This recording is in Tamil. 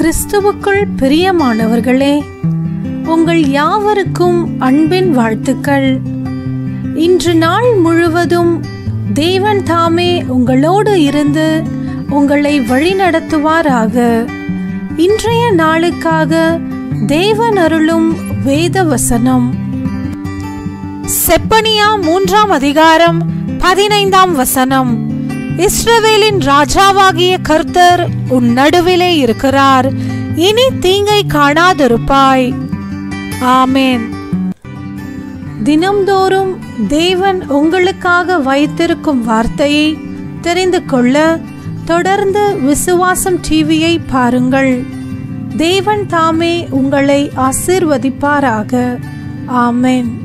கிறிஸ்துவுக்குள் பிரியமானவர்களே உங்கள் யாவருக்கும் அன்பின் வாழ்த்துக்கள் இன்று நாள் முழுவதும் தேவன் தாமே உங்களோடு இருந்து உங்களை வழிநடத்துவாராக இன்றைய நாளுக்காக தேவன் அருளும் வேத வசனம் செப்பனியா மூன்றாம் அதிகாரம் பதினைந்தாம் வசனம் இஸ்ரவேலின் ராஜாவாகிய கர்த்தர் உன் நடுவிலே இருக்கிறார் இனி தீங்கை காணாதிருப்பாய் ஆமேன் தினம்தோறும் தேவன் உங்களுக்காக வைத்திருக்கும் வார்த்தையை தெரிந்து கொள்ள தொடர்ந்து விசுவாசம் டிவியை பாருங்கள் தேவன் தாமே உங்களை ஆசீர்வதிப்பாராக ஆமென்